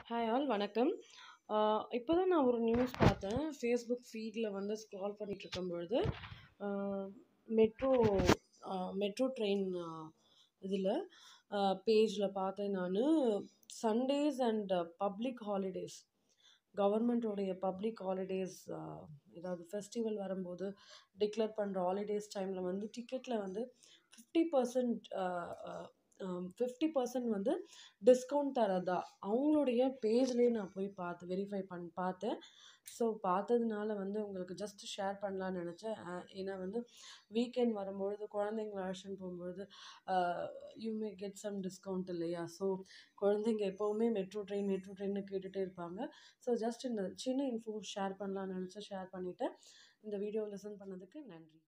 Hi all வணக்கம். ஆ இப்போ தான் நான் ஒரு நியூஸ் பார்த்தேன். ஃபேஸ்புக் ஃபீட்ல வந்து ஸ்க்ரால் பண்ணிட்டுருக்கும் பொழுது, ஆ மெட்ரோ அ மெட்ரோ ட்ரெயின் அ இதில அ பேஜ்ல பார்த்தேன் நானு. சண்டேஸ் அண்ட் பப்ளிக் ஹாலிடேஸ் கவர்மெண்ட்டோடைய பப்ளிக் ஹாலிடேஸ் அ ஏதாவது ஃபெஸ்டிவல் வரும்போது டிக்ளேர் பண்ற ஹாலிடேஸ் டைம்ல வந்து டிக்கெட்ல வந்து 50% அ அ அ 50% வந்து டிஸ்கவுண்ட் தர்றதா, அவங்களுடைய பேஜ்லயே நான் போய் பார்த்து வெரிஃபை பண் பார்த்தேன். ஸோ பார்த்ததுனால வந்து உங்களுக்கு ஜஸ்ட் ஷேர் பண்ணலான்னு நெனச்சேன். அ ஏன்னா வந்து வீக்கெண்ட் வரும்பொழுது குழந்தைங்கள அழைச்சின்னு போம்பொழுது, அ you may get some discount இல்லையா? ஸோ குழந்தைங்க எப்பவுமே மெட்ரோ ட்ரெயின், மெட்ரோ ட்ரெயின்னு கேட்டுட்டே இருப்பாங்க. ஸோ ஜஸ்ட் இந்த சின்ன இன்ஃபோ ஷேர் பண்ணலான்னு நெனச்சேன். ஷேர் பண்ணிட்டேன். இந்த வீடியோ லிசன் பண்ணதுக்கு நன்றி.